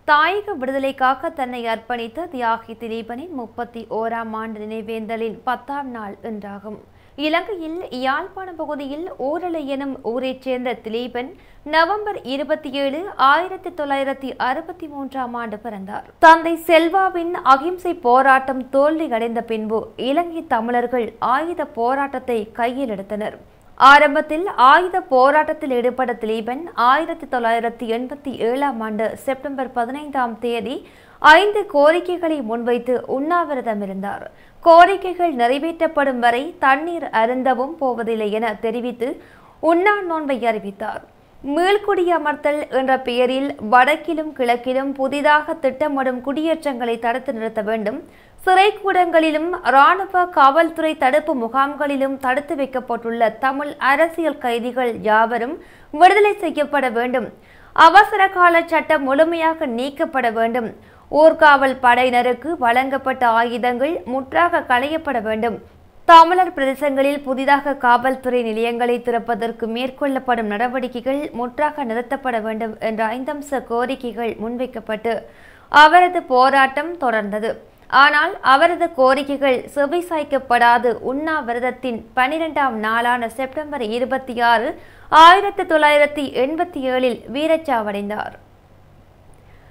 தாயக விடுதலைக்காக தன்னை அர்ப்பணித்த தியாகி திலீபனின் முப்பத்தி ஓராம் ஆண்டு நினைவேந்தலின் பத்தாம் நாள் என்றாகும் இலங்கையில் யாழ்ப்பாணம் பகுதியில் ஊரலை எனும் ஊரைச் சேர்ந்த திலீபன் நவம்பர் இருபத்தி ஏழு ஆயிரத்தி தொள்ளாயிரத்தி அறுபத்தி மூன்றாம் ஆண்டு பிறந்தார் தந்தை செல்வாவின் அகிம்சை போராட்டம் தோல்வியடைந்த பின்பு இலங்கை தமிழர்கள் ஆயுத போராட்டத்தை கையில் எடுத்தனர் ஆரம்பத்தில் ஆயுத போராட்டத்தில் ஈடுபட்ட திலீபன் ஆயிரத்தி தொள்ளாயிரத்தி எண்பத்தி ஏழாம் ஆண்டு செப்டம்பர் பதினைந்தாம் தேதி ஐந்து கோரிக்கைகளை முன்வைத்து உண்ணாவிரதம் இருந்தார் கோரிக்கைகள் நிறைவேற்றப்படும் வரை தண்ணீர் அருந்தவும் போவதில்லை என தெரிவித்து உண்ணா நோன்பை அறிவித்தார் மீள்குடியமர்த்தல் என்ற பெயரில் வடக்கிலும் கிழக்கிலும் புதிதாக திட்டமிடும் குடியேற்றங்களை தடுத்து நிறுத்த வேண்டும் சிறைக்கூடங்களிலும் இராணுவ காவல்துறை தடுப்பு முகாம்களிலும் தடுத்து வைக்கப்பட்டுள்ள தமிழ் அரசியல் கைதிகள் யாவரும் விடுதலை செய்யப்பட வேண்டும் அவசர கால சட்டம் முழுமையாக நீக்கப்பட வேண்டும் ஊர்காவல் படையினருக்கு வழங்கப்பட்ட ஆயுதங்கள் முற்றாக களையப்பட வேண்டும் தமிழர் பிரதேசங்களில் புதிதாக காவல்துறை நிலையங்களை திறப்பதற்கு மேற்கொள்ளப்படும் நடவடிக்கைகள் முற்றாக நிறுத்தப்பட வேண்டும் என்ற ஐந்தம்ச கோரிக்கைகள் முன்வைக்கப்பட்டு அவரது போராட்டம் தொடர்ந்தது ஆனால் அவரது கோரிக்கைகள் செவிசாய்க்கப்படாது உண்ணாவிரதத்தின் பனிரெண்டாம் நாளான செப்டம்பர் இருபத்தி ஆறு ஆயிரத்தி தொள்ளாயிரத்தி எண்பத்தி ஏழில் வீரச்சாவடைந்தார்